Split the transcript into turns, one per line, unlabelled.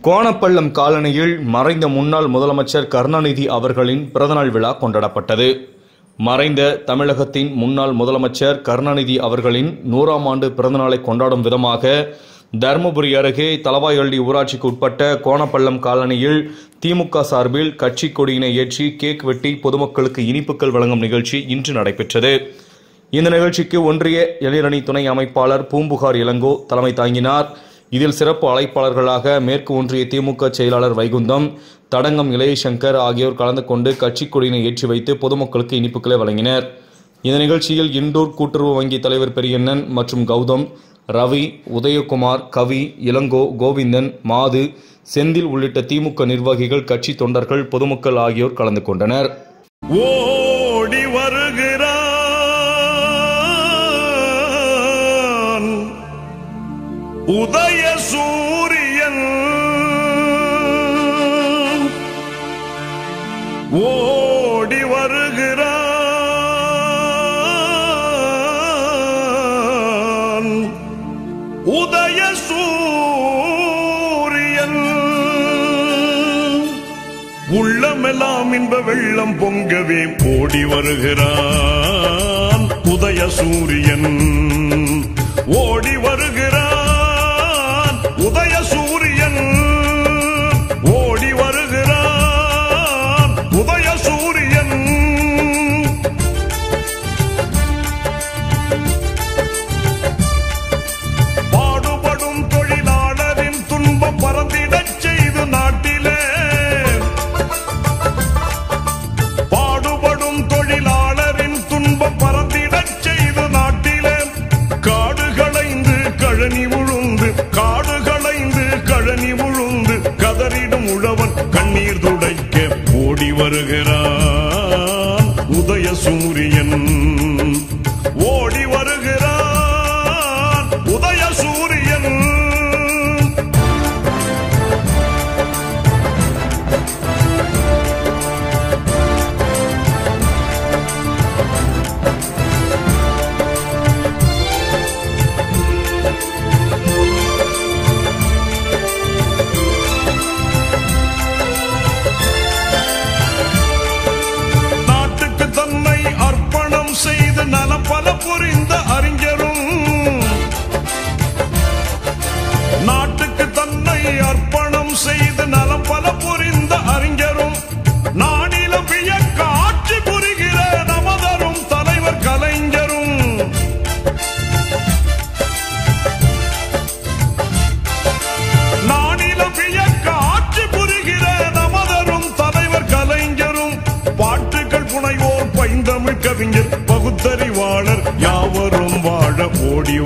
கோணப்பள்ளம் காலனியில் மறைந்த முன்னாள் முதலமைச்சர் கருணாநிதி அவர்களின் பிறந்தநாள் விழா கொண்டாடப்பட்டது மறைந்த தமிழகத்தின் முன்னாள் முதலமைச்சர் கருணாநிதி அவர்களின் நூறாம் ஆண்டு பிறந்தநாளை கொண்டாடும் விதமாக தருமபுரி அருகே தலவாயள்ளி ஊராட்சிக்கு உட்பட்ட கோணப்பள்ளம் காலனியில் திமுக சார்பில் கட்சி கொடியினை ஏற்றி கேக் வெட்டி பொதுமக்களுக்கு இனிப்புகள் வழங்கும் நிகழ்ச்சி இன்று நடைபெற்றது இந்த நிகழ்ச்சிக்கு ஒன்றிய இளைஞரணி துணை அமைப்பாளர் பூம்புகார் இளங்கோ தலைமை தாங்கினார் இதில் சிறப்பு அழைப்பாளர்களாக மேற்கு ஒன்றிய திமுக செயலாளர் வைகுந்தம் தடங்கம் இளையசங்கர் ஆகியோர் கலந்து கொண்டு கட்சி கொடியினை ஏற்றி வைத்து பொதுமக்களுக்கு இனிப்புகளை வழங்கினர் இந்த நிகழ்ச்சியில் இண்டூர் கூட்டுறவு வங்கி தலைவர் பெரியண்ணன் மற்றும் கௌதம் ரவி உதயகுமார் கவி இளங்கோ கோவிந்தன் மாது செந்தில் உள்ளிட்ட திமுக நிர்வாகிகள் கட்சி தொண்டர்கள் பொதுமக்கள் ஆகியோர் கலந்து கொண்டனர்
ஓடி வருகிறான் உதய சூரியன் ஓடி வருகிறான் உதய சூரியன் உள்ளமெல்லாம் இன்ப வெள்ளம் பொங்கவே ஓடி வருகிறான் உதய சூரியன் ஓடி வருகிறான் உதய சூரியன் ஓடி வருகிறான் உதய சூரியன் பாடுபடும் தொழிலாளரின் துன்பம் பறந்திடச் செய்து நாட்டிலே பாடுபடும் தொழிலாளரின் துன்பம் பறந்திடச் செய்து நாட்டிலே காடு களைந்து கழனி உழுந்து காடு களைந்து கழனி உழுந்து கதறிடும் உழவன் கண்ணீர் துடைக்க ஓடி வருகிறான் உதய சூரியன் ஓடி வருகிறான் உதய சூரியன் நாட்டுக்கு தன்னை அர்ப்பணம் செய்து நலம் பல புரிந்த அறிஞரும் நாட்டுக்கு தன்னை அர்ப்பணம் செய்து நலம் பல புரிந்த அறிஞரும் நாடிலும் வியக்க ஆட்சி புரிகிற நமதரும் தலைவர் கலைஞரும் நானிலம் வியக்க ஆட்சி புரிகிற நமதரும் தலைவர் கலைஞரும் பாட்டுகள் புனைவோர் பைந்தமிழ் கவிஞர் பகுத்தறிவாளர் யார்